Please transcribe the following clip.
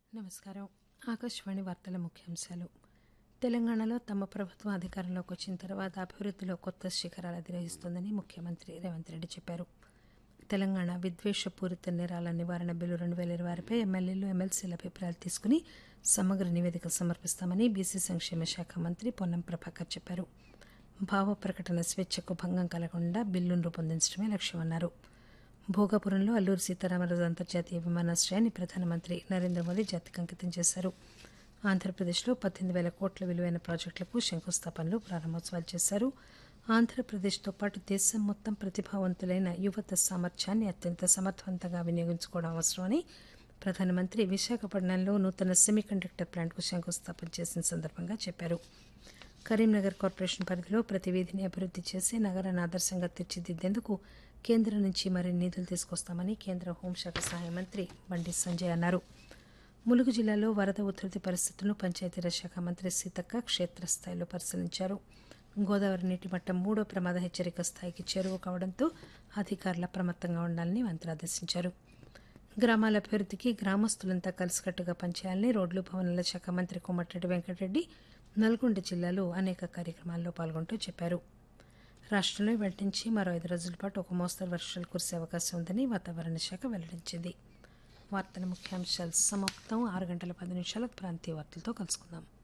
నమస్కారం ఆకాశవాణి వార్తల ముఖ్యాంశాలు తెలంగాణలో తమ ప్రభుత్వం అధికారంలోకి వచ్చిన తర్వాత అభివృద్దిలో కొత్త శిఖరాలు అధిరోహిస్తోందని ముఖ్యమంత్రి రేవంత్ రెడ్డి చెప్పారు తెలంగాణ విద్వేషపూరిత నేరాల నివారణ బిల్లు రెండు వేల ఇరవై ఆరుపై ఎమ్మెల్యేలు ఎమ్మెల్సీల అభిప్రాయాలు తీసుకుని సమగ్ర నివేదిక సమర్పిస్తామని బీసీ సంక్షేమ శాఖ మంత్రి పొన్నం ప్రభాకర్ చెప్పారు భావ ప్రకటన స్వేచ్ఛకు భంగం కలగకుండా బిల్లును రూపొందించడమే లక్ష్యమన్నారు భోగాపురంలో అల్లూరి సీతారామరాజు అంతర్జాతీయ విమానాశ్రయాన్ని ప్రధానమంత్రి నరేంద్ర మోదీ జాతికి అంకితం చేశారు ఆంధ్రప్రదేశ్లో పద్దెనిమిది వేల కోట్ల విలువైన ప్రాజెక్టులకు శంకుస్థాపనలు ప్రారంభోత్సవాలు చేశారు ఆంధ్రప్రదేశ్తో పాటు దేశం మొత్తం ప్రతిభావంతులైన యువత సామర్థ్యాన్ని అత్యంత సమర్థవంతంగా వినియోగించుకోవడం అవసరమని ప్రధానమంత్రి విశాఖపట్నంలో నూతన సెమీకండక్టర్ ప్లాంట్కు శంకుస్థాపన చేసిన సందర్భంగా చెప్పారు కరీంనగర్ కార్పొరేషన్ పరిధిలో ప్రతి వీధిని అభివృద్ది చేసి నగరాన్ని ఆదర్శంగా తీర్చిదిద్దేందుకు కేంద్రం నుంచి మరిన్ని నిధులు తీసుకొస్తామని కేంద్ర హోంశాఖ సహాయ మంత్రి బండి సంజయ్ అన్నారు ములుగు జిల్లాలో వరద ఉధృతి పరిస్థితులను పంచాయతీరాజ్ శాఖ మంత్రి సీతక్క క్షేత్రస్థాయిలో పరిశీలించారు గోదావరి నీటి మట్టం మూడో ప్రమాద హెచ్చరిక స్థాయికి చేరువ కావడంతో అధికారులు అప్రమత్తంగా ఉండాలని మంత్రి ఆదేశించారు గ్రామాల అభివృద్దికి గ్రామస్తులంతా కలిసికట్టుగా పనిచేయాలని రోడ్లు భవనాల శాఖ మంత్రి కోమటిరెడ్డి వెంకటరెడ్డి నల్గొండ జిల్లాలో అనేక కార్యక్రమాల్లో పాల్గొంటూ చెప్పారు రాష్టంలో ఇవాటి నుంచి మరో ఐదు రోజుల పాటు ఒక మోస్తరు వర్షాలు కురిసే అవకాశం ఉందని వాతావరణ శాఖ వెల్లడించింది వార్తల ముఖ్యాంశాలు సమాప్తం ఆరు గంటల పది నిమిషాలకు ప్రాంతీయ వార్తలతో కలుసుకుందాం